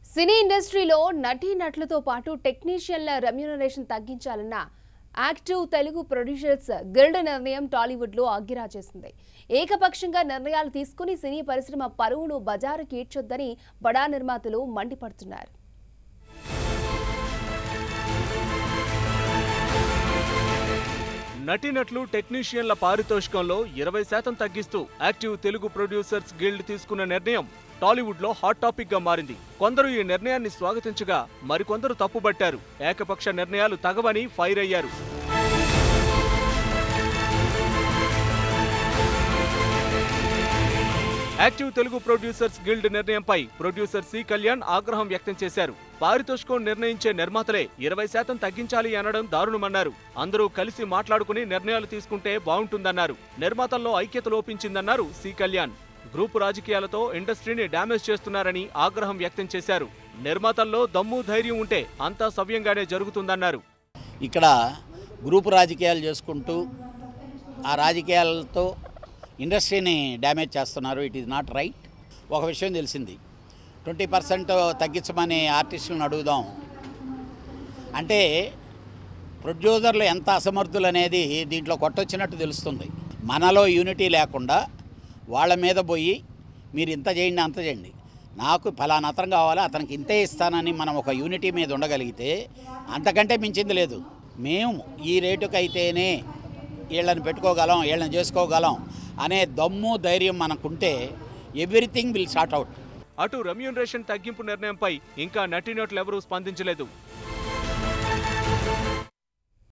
సినీ ఇండస్ట్రీలో నటీనటులతో పాటు టెక్నీషియన్ల రెమ్యూనరేషన్ తగ్గించాలన్న యాక్టివ్ తెలుగు ప్రొడ్యూసర్స్ గిల్డ్ నిర్ణయం టాలీవుడ్లో అగ్గిరా చేసింది ఏకపక్షంగా నిర్ణయాలు తీసుకుని సినీ పరిశ్రమ పరువును బజారుకి ఈడ్చొద్దని బడా నిర్మాతలు మండిపడుతున్నారు నటీనటులు టెక్నీషియన్ల పారితోషికంలో ఇరవై శాతం తగ్గిస్తూ యాక్టివ్ తెలుగు ప్రొడ్యూసర్స్ గిల్డ్ తీసుకున్న నిర్ణయం టాలీవుడ్ లో హాట్ టాపిక్ గా మారింది కొందరు ఈ నిర్ణయాన్ని స్వాగతించగా మరికొందరు తప్పుబట్టారు ఏకపక్ష నిర్ణయాలు తగవని ఫైర్ అయ్యారు యాక్టివ్ తెలుగు ప్రొడ్యూసర్స్ గిల్డ్ నిర్ణయంపై ప్రొడ్యూసర్ సి కళ్యాణ్ ఆగ్రహం వ్యక్తం చేశారు పారితోషికం నిర్ణయించే నిర్మాతలే ఇరవై శాతం తగ్గించాలి అనడం దారుణమన్నారు అందరూ కలిసి మాట్లాడుకుని నిర్ణయాలు తీసుకుంటే బాగుంటుందన్నారు నిర్మాతల్లో ఐక్యత లోపించిందన్నారు సి కళ్యాణ్ గ్రూపు రాజకీయాలతో ఇండస్ట్రీని డ్యామేజ్ చేస్తున్నారని ఆగ్రహం వ్యక్తం చేశారు నిర్మాతల్లో దమ్ము ధైర్యం ఉంటే అంతా సవ్యంగానే జరుగుతుందన్నారు ఇక్కడ గ్రూప్ రాజకీయాలు చేసుకుంటూ ఆ రాజకీయాలతో ఇండస్ట్రీని డ్యామేజ్ చేస్తున్నారు ఇట్ ఈజ్ నాట్ రైట్ ఒక విషయం తెలిసింది ట్వంటీ పర్సెంట్ తగ్గించమని ఆర్టిస్టులను అడుగుదాం అంటే ప్రొడ్యూసర్లు ఎంత అసమర్థులు అనేది దీంట్లో కొట్టొచ్చినట్టు తెలుస్తుంది మనలో యూనిటీ లేకుండా వాళ్ళ మీద పోయి మీరు ఇంత చేయండి అంత చేయండి నాకు ఫలానా అతను కావాలా అతనికి ఇంతే ఇస్తానని మనం ఒక యూనిటీ మీద ఉండగలిగితే అంతకంటే మించింది లేదు మేము ఈ రేటుకి అయితేనే వీళ్ళని పెట్టుకోగలం వీళ్ళని చేసుకోగలం అనే దమ్ము ధైర్యం మనకుంటే ఎవ్రీథింగ్ విల్ షార్ట్ అవుట్ అటు రెమ్యూనరేషన్ తగ్గింపు నిర్ణయంపై ఇంకా నటీనటులెవరూ స్పందించలేదు